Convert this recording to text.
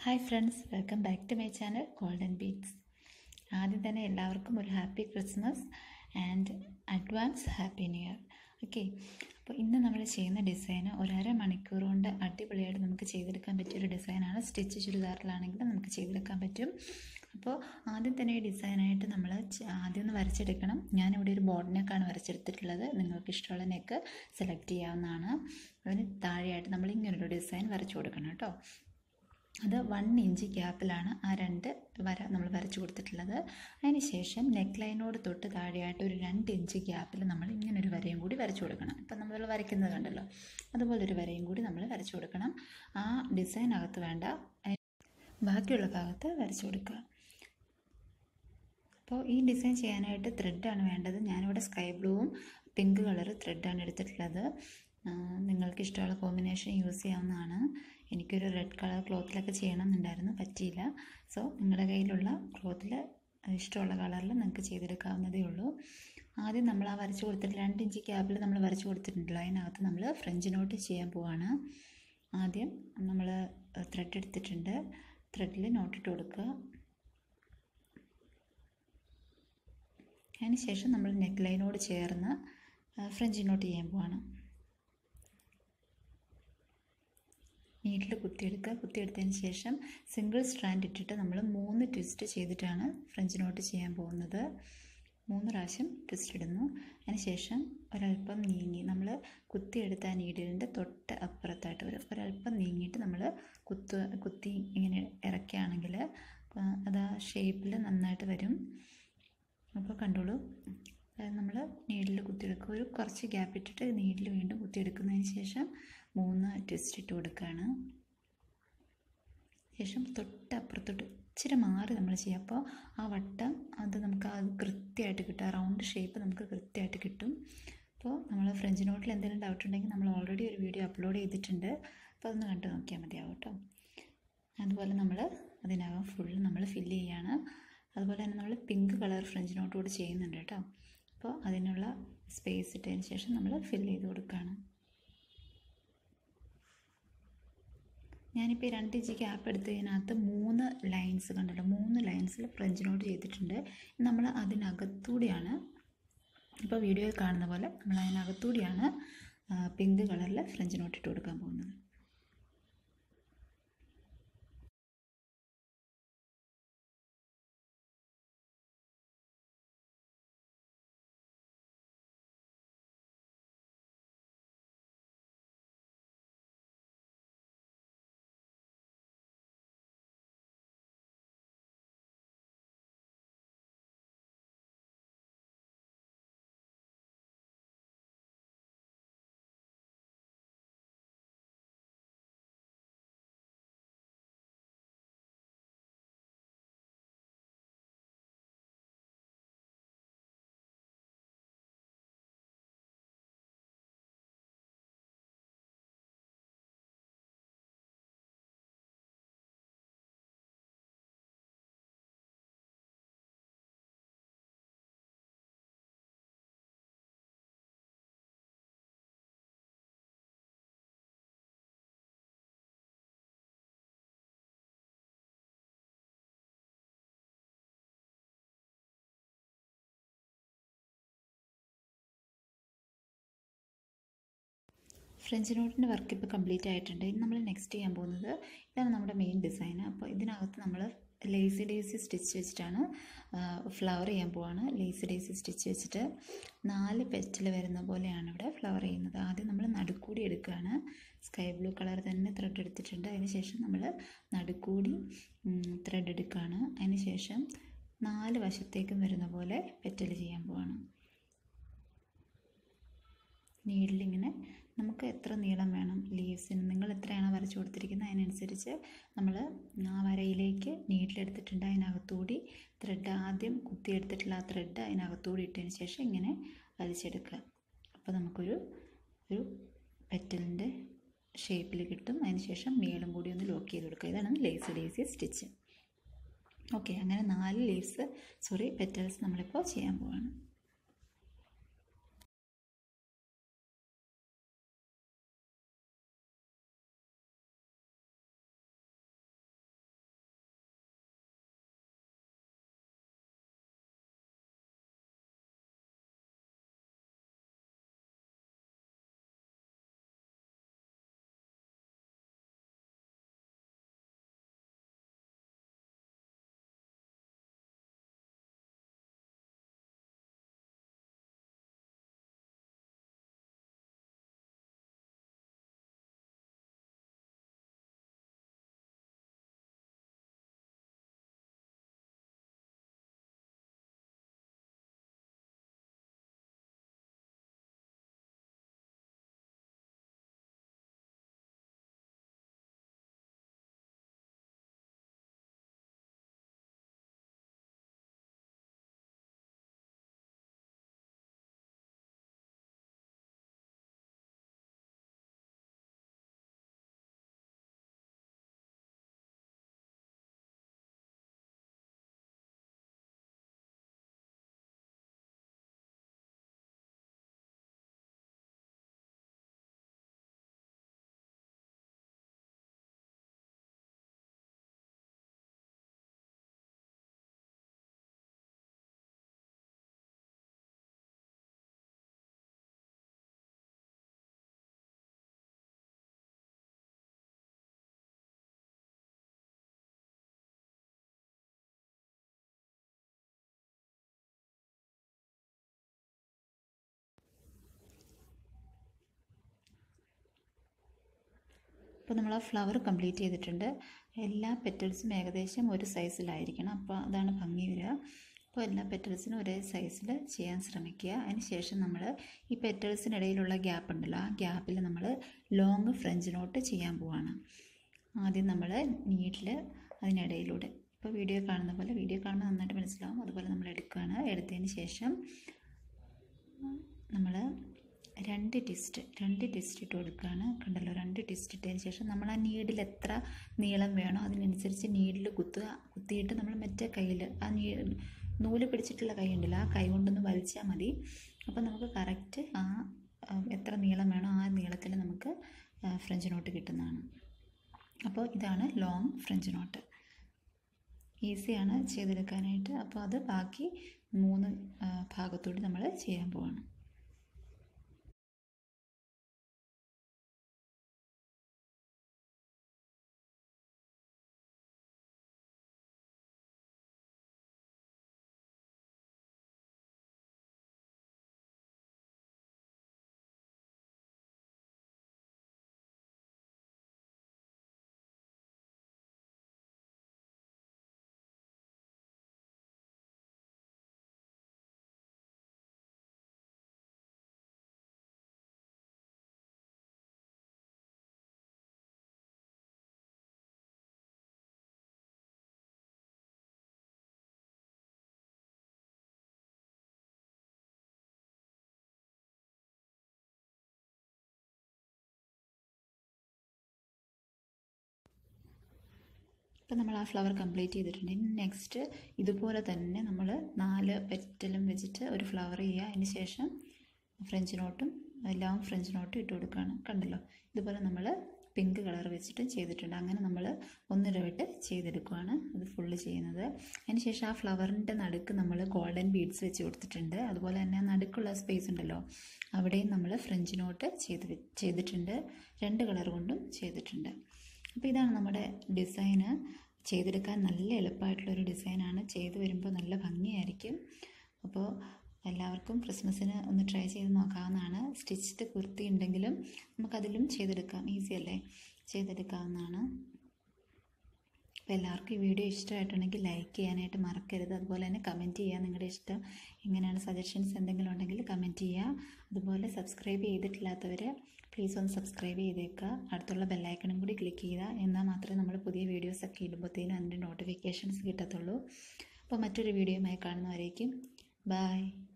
hi friends welcome back to my channel Golden Beats ആദ്യം തന്നെ എല്ലാവർക്കും ഒരു happy Christmas and advance happy new year okay അപ്പോൾ ഇന്ന് നമ്മൾ ചെയ്യുന്ന ഡിസൈൻ ഒരര മണിക്കൂർ കൊണ്ട് അടിപൊളിയായിട്ട് നമുക്ക് ചെയ്തെടുക്കാൻ പറ്റിയ ഒരു ഡിസൈനാണ് സ്റ്റിച്ച് ചുരിദാറിലാണെങ്കിൽ നമുക്ക് ചെയ്തെടുക്കാൻ പറ്റും അപ്പോൾ ആദ്യം തന്നെ ഈ ഡിസൈനായിട്ട് നമ്മൾ ആദ്യം ഒന്ന് വരച്ചെടുക്കണം ഞാനിവിടെ ഒരു ബോർഡ് നെക്കാണ് വരച്ചെടുത്തിട്ടുള്ളത് നിങ്ങൾക്ക് ഇഷ്ടമുള്ള നെക്ക് സെലക്ട് ചെയ്യാവുന്നതാണ് അതിന് താഴെയായിട്ട് നമ്മൾ ഇങ്ങനൊരു ഡിസൈൻ വരച്ചു കൊടുക്കണം കേട്ടോ അത് വൺ ഇഞ്ച് ഗ്യാപ്പിലാണ് ആ രണ്ട് വര നമ്മൾ വരച്ചു കൊടുത്തിട്ടുള്ളത് അതിന് ശേഷം നെക്ക് ലൈനോട് തൊട്ട് താഴെയായിട്ട് ഒരു രണ്ട് ഇഞ്ച് ഗ്യാപ്പിൽ നമ്മൾ ഇങ്ങനൊരു വരയും കൂടി വരച്ചു കൊടുക്കണം ഇപ്പം നമ്മൾ വരയ്ക്കുന്നത് കണ്ടല്ലോ അതുപോലൊരു വരയും കൂടി നമ്മൾ വരച്ചു കൊടുക്കണം ആ ഡിസൈനകത്ത് വേണ്ട ബാക്കിയുള്ള ഭാഗത്ത് വരച്ചു കൊടുക്കുക അപ്പോൾ ഈ ഡിസൈൻ ചെയ്യാനായിട്ട് ത്രെഡാണ് വേണ്ടത് ഞാനിവിടെ സ്കൈ ബ്ലൂവും പിങ്ക് കളർ ത്രെഡാണ് എടുത്തിട്ടുള്ളത് നിങ്ങൾക്ക് ഇഷ്ടമുള്ള കോമ്പിനേഷൻ യൂസ് ചെയ്യാവുന്നതാണ് എനിക്കൊരു റെഡ് കളർ ക്ലോത്തിലൊക്കെ ചെയ്യണം എന്നുണ്ടായിരുന്നു പറ്റിയില്ല സോ നിങ്ങളുടെ കയ്യിലുള്ള ക്ലോത്തിൽ ഇഷ്ടമുള്ള കളറിൽ നിങ്ങൾക്ക് ചെയ്തെടുക്കാവുന്നതേ ഉള്ളൂ ആദ്യം നമ്മൾ ആ വരച്ച് കൊടുത്തിട്ട് രണ്ട് ഇഞ്ച് ക്യാപ്പിൽ നമ്മൾ വരച്ച് കൊടുത്തിട്ടുണ്ടല്ലോ അതിനകത്ത് നമ്മൾ ഫ്രഞ്ച് നോട്ട് ചെയ്യാൻ പോവാണ് ആദ്യം നമ്മൾ ത്രെഡ് എടുത്തിട്ടുണ്ട് ത്രെഡിൽ നോട്ടിട്ട് കൊടുക്കുക അതിന് ശേഷം നമ്മൾ നെക്ക് ലൈനോട് ചേർന്ന് ഫ്രഞ്ച് നോട്ട് ചെയ്യാൻ പോവാണ് നീറ്റിൽ കുത്തിയെടുക്കുക കുത്തിയെടുത്തതിന് ശേഷം സിംഗിൾ സ്ട്രാൻഡ് ഇട്ടിട്ട് നമ്മൾ മൂന്ന് ട്വിസ്റ്റ് ചെയ്തിട്ടാണ് ഫ്രഞ്ച് നോട്ട് ചെയ്യാൻ പോകുന്നത് മൂന്ന് പ്രാവശ്യം ട്വിസ്റ്റ് ഇടുന്നു അതിനുശേഷം ഒരല്പം നീങ്ങി നമ്മൾ കുത്തിയെടുത്ത ആ നീഡിലിൻ്റെ തൊട്ട് അപ്പുറത്തായിട്ട് ഒരു ഒരല്പം നീങ്ങിയിട്ട് നമ്മൾ കുത്ത് കുത്തി ഇങ്ങനെ ഇറക്കുകയാണെങ്കിൽ അത് ആ ഷേപ്പിൽ നന്നായിട്ട് വരും അപ്പോൾ കണ്ടോളൂ നമ്മൾ നീഡിൽ കുത്തിയെടുക്കുക ഒരു കുറച്ച് ഗ്യാപ്പ് ഇട്ടിട്ട് നീഡിൽ വീണ്ടും കുത്തിയെടുക്കുന്നതിന് ശേഷം മൂന്ന് ട്വിസ്റ്റ് ഇട്ട് കൊടുക്കുകയാണ് ശേഷം തൊട്ടപ്പുറത്തോട്ട് ഇച്ചിരി മാറി നമ്മൾ ചെയ്യുക അപ്പോൾ ആ വട്ടം അത് നമുക്ക് അത് കൃത്യമായിട്ട് കിട്ടും ആ റൗണ്ട് ഷേപ്പ് നമുക്ക് കൃത്യമായിട്ട് കിട്ടും അപ്പോൾ നമ്മൾ ഫ്രഞ്ച് നോട്ടിൽ എന്തെങ്കിലും ഡൗട്ട് ഉണ്ടെങ്കിൽ നമ്മൾ ഓൾറെഡി ഒരു വീഡിയോ അപ്ലോഡ് ചെയ്തിട്ടുണ്ട് അപ്പോൾ അതൊന്ന് കണ്ടു നോക്കിയാൽ മതിയാവും കേട്ടോ അതുപോലെ നമ്മൾ അതിനകം ഫുള്ള് നമ്മൾ ഫില്ല് ചെയ്യാണ് അതുപോലെ തന്നെ നമ്മൾ പിങ്ക് കളർ ഫ്രഞ്ച് നോട്ട് കൂടി ചെയ്യുന്നുണ്ട് കേട്ടോ അപ്പോൾ അതിനുള്ള സ്പേസ് ഇട്ടതിന് ശേഷം നമ്മൾ ഫില്ല് ചെയ്ത് കൊടുക്കുകയാണ് ഞാനിപ്പോൾ ഈ രണ്ട് ഇഞ്ച് ക്യാപ്പ് എടുത്തതിനകത്ത് മൂന്ന് ലൈൻസ് കണ്ടല്ലോ മൂന്ന് ലൈൻസിൽ ഫ്രഞ്ച് നോട്ട് ചെയ്തിട്ടുണ്ട് നമ്മൾ അതിനകത്തൂടെയാണ് ഇപ്പോൾ വീഡിയോയിൽ കാണുന്ന പോലെ നമ്മൾ അതിനകത്തൂടെയാണ് പിങ്ക് കളറിൽ ഫ്രഞ്ച് നോട്ട് ഇട്ട് കൊടുക്കാൻ പോകുന്നത് ഫ്രഞ്ച് നോട്ടിൻ്റെ വർക്ക് ഇപ്പോൾ കംപ്ലീറ്റ് ആയിട്ടുണ്ട് ഇനി നമ്മൾ നെക്സ്റ്റ് ചെയ്യാൻ പോകുന്നത് ഇതാണ് നമ്മുടെ മെയിൻ ഡിസൈൻ അപ്പോൾ ഇതിനകത്ത് നമ്മൾ ലേസി ഡേസി സ്റ്റിച്ച് വെച്ചിട്ടാണ് ഫ്ലവർ ചെയ്യാൻ പോവാണ് ലേസി ഡേസി സ്റ്റിച്ച് വെച്ചിട്ട് നാല് പെറ്റിൽ വരുന്ന പോലെയാണ് ഇവിടെ ഫ്ലവർ ചെയ്യുന്നത് ആദ്യം നമ്മൾ നടുക്കൂടി എടുക്കുകയാണ് സ്കൈ ബ്ലൂ കളർ തന്നെ ത്രെഡ് എടുത്തിട്ടുണ്ട് അതിന് ശേഷം നമ്മൾ നടുക്കൂടി ത്രെഡ് എടുക്കുകയാണ് അതിന് ശേഷം നാല് വശത്തേക്കും വരുന്ന പോലെ പെറ്റൽ ചെയ്യാൻ പോവാണ് നീഡിലിങ്ങനെ നമുക്ക് എത്ര നീളം വേണം ലീവ്സിന് നിങ്ങൾ എത്രയാണോ വരച്ചു കൊടുത്തിരിക്കുന്നത് അതിനനുസരിച്ച് നമ്മൾ ആ വരയിലേക്ക് നീഡിലെടുത്തിട്ടുണ്ട് അതിനകത്തൂടി ത്രെഡ് ആദ്യം കുത്തിയെടുത്തിട്ടുള്ള ആ ത്രെഡ് അതിനകത്തൂടി ഇട്ടതിന് ശേഷം ഇങ്ങനെ വലിച്ചെടുക്കുക അപ്പോൾ നമുക്കൊരു ഒരു പെറ്റലിൻ്റെ ഷേപ്പിൽ കിട്ടും അതിന് ശേഷം മേളും കൂടി ഒന്ന് ലോക്ക് ചെയ്ത് കൊടുക്കുക ഇതാണ് ലേസി ലേസി സ്റ്റിച്ച് ഓക്കെ അങ്ങനെ നാല് ലീവ്സ് സോറി പെറ്റൽസ് നമ്മളിപ്പോൾ ചെയ്യാൻ പോവാണ് അപ്പോൾ നമ്മൾ ആ ഫ്ലവർ കംപ്ലീറ്റ് ചെയ്തിട്ടുണ്ട് എല്ലാ പെറ്റൽസും ഏകദേശം ഒരു സൈസിലായിരിക്കണം അപ്പോൾ അതാണ് ഭംഗി വരിക അപ്പോൾ എല്ലാ പെറ്റൽസിനും ഒരേ സൈസിൽ ചെയ്യാൻ ശ്രമിക്കുക അതിന് ശേഷം നമ്മൾ ഈ പെറ്റൽസിനിടയിലുള്ള ഗ്യാപ്പ് ഉണ്ടല്ലോ ആ ഗ്യാപ്പിൽ നമ്മൾ ലോങ് ഫ്രഞ്ച് നോട്ട് ചെയ്യാൻ പോവാണ് ആദ്യം നമ്മൾ നീഡിൽ അതിനിടയിലൂടെ ഇപ്പോൾ വീഡിയോ കാണുന്ന പോലെ വീഡിയോ കാണുമ്പോൾ നന്നായിട്ട് മനസ്സിലാവും അതുപോലെ നമ്മൾ എടുക്കുകയാണ് എടുത്തതിന് ശേഷം നമ്മൾ രണ്ട് ടിസ്റ്റ് രണ്ട് ടിസ്റ്റ് ഇട്ട് കൊടുക്കുകയാണ് കണ്ടല്ലോ രണ്ട് ടിസ്റ്റ് ഇട്ടതിന് ശേഷം നമ്മൾ ആ നീഡിൽ എത്ര നീളം വേണോ അതിനനുസരിച്ച് നീഡിൽ കുത്തുക കുത്തിയിട്ട് നമ്മൾ മറ്റേ കയ്യിൽ ആ നീ നൂല് പിടിച്ചിട്ടുള്ള കൈ ഉണ്ടല്ലോ ആ കൈ കൊണ്ടൊന്ന് വലിച്ചാൽ മതി അപ്പോൾ നമുക്ക് കറക്റ്റ് ആ എത്ര നീളം വേണോ ആ നീളത്തിൽ നമുക്ക് ഫ്രഞ്ച് നോട്ട് കിട്ടുന്നതാണ് അപ്പോൾ ഇതാണ് ലോങ് ഫ്രഞ്ച് നോട്ട് ഈസിയാണ് ചെയ്തെടുക്കാനായിട്ട് അപ്പോൾ അത് ബാക്കി മൂന്ന് ഭാഗത്തോട് നമ്മൾ ചെയ്യാൻ പോവാണ് ഇപ്പം നമ്മൾ ആ ഫ്ലവർ കംപ്ലീറ്റ് ചെയ്തിട്ടുണ്ട് ഇനി നെക്സ്റ്റ് ഇതുപോലെ തന്നെ നമ്മൾ നാല് പെറ്റലും വെച്ചിട്ട് ഒരു ഫ്ലവർ ചെയ്യുക അതിന് ശേഷം ഫ്രഞ്ച് നോട്ടും ലോങ് ഫ്രഞ്ച് നോട്ടും ഇട്ട് കൊടുക്കുകയാണ് കണ്ടല്ലോ ഇതുപോലെ നമ്മൾ പിങ്ക് കളർ വെച്ചിട്ട് ചെയ്തിട്ടുണ്ട് അങ്ങനെ നമ്മൾ ഒന്നിടവിട്ട് ചെയ്തെടുക്കുകയാണ് അത് ഫുള്ള് ചെയ്യുന്നത് അതിന് ശേഷം ആ ഫ്ലവറിൻ്റെ നടുക്ക് നമ്മൾ ഗോൾഡൻ ബീഡ്സ് വെച്ച് കൊടുത്തിട്ടുണ്ട് അതുപോലെ തന്നെ നടുക്കുള്ള സ്പേസ് ഉണ്ടല്ലോ അവിടെയും നമ്മൾ ഫ്രഞ്ച് നോട്ട് ചെയ്ത് ചെയ്തിട്ടുണ്ട് രണ്ട് കളർ കൊണ്ടും ചെയ്തിട്ടുണ്ട് അപ്പോൾ ഇതാണ് നമ്മുടെ ഡിസൈന് ചെയ്തെടുക്കാൻ നല്ല എളുപ്പമായിട്ടുള്ളൊരു ഡിസൈനാണ് ചെയ്ത് വരുമ്പോൾ നല്ല ഭംഗിയായിരിക്കും അപ്പോൾ എല്ലാവർക്കും ക്രിസ്മസിന് ഒന്ന് ട്രൈ ചെയ്ത് നോക്കാവുന്നതാണ് സ്റ്റിച്ച്ഡ് കുർത്തി ഉണ്ടെങ്കിലും നമുക്കതിലും ചെയ്തെടുക്കാം ഈസി അല്ലേ ചെയ്തെടുക്കാവുന്നതാണ് അപ്പോൾ എല്ലാവർക്കും ഈ വീഡിയോ ഇഷ്ടമായിട്ടുണ്ടെങ്കിൽ ലൈക്ക് ചെയ്യാനായിട്ട് മറക്കരുത് അതുപോലെ തന്നെ കമൻറ്റ് ചെയ്യുക നിങ്ങളുടെ ഇഷ്ടം എങ്ങനെയാണ് സജഷൻസ് എന്തെങ്കിലും ഉണ്ടെങ്കിൽ കമൻറ്റ് ചെയ്യുക അതുപോലെ സബ്സ്ക്രൈബ് ചെയ്തിട്ടില്ലാത്തവർ പ്ലീസ് ഒന്ന് സബ്സ്ക്രൈബ് ചെയ്തേക്കുക അടുത്തുള്ള ബെല്ലൈക്കണും കൂടി ക്ലിക്ക് ചെയ്യുക എന്നാൽ മാത്രമേ നമ്മൾ പുതിയ വീഡിയോസൊക്കെ ഇടുമ്പോഴത്തേനും അതിൻ്റെ നോട്ടിഫിക്കേഷൻസ് കിട്ടത്തുള്ളൂ അപ്പോൾ മറ്റൊരു വീഡിയോയുമായി കാണുന്നവരേക്കും ബൈ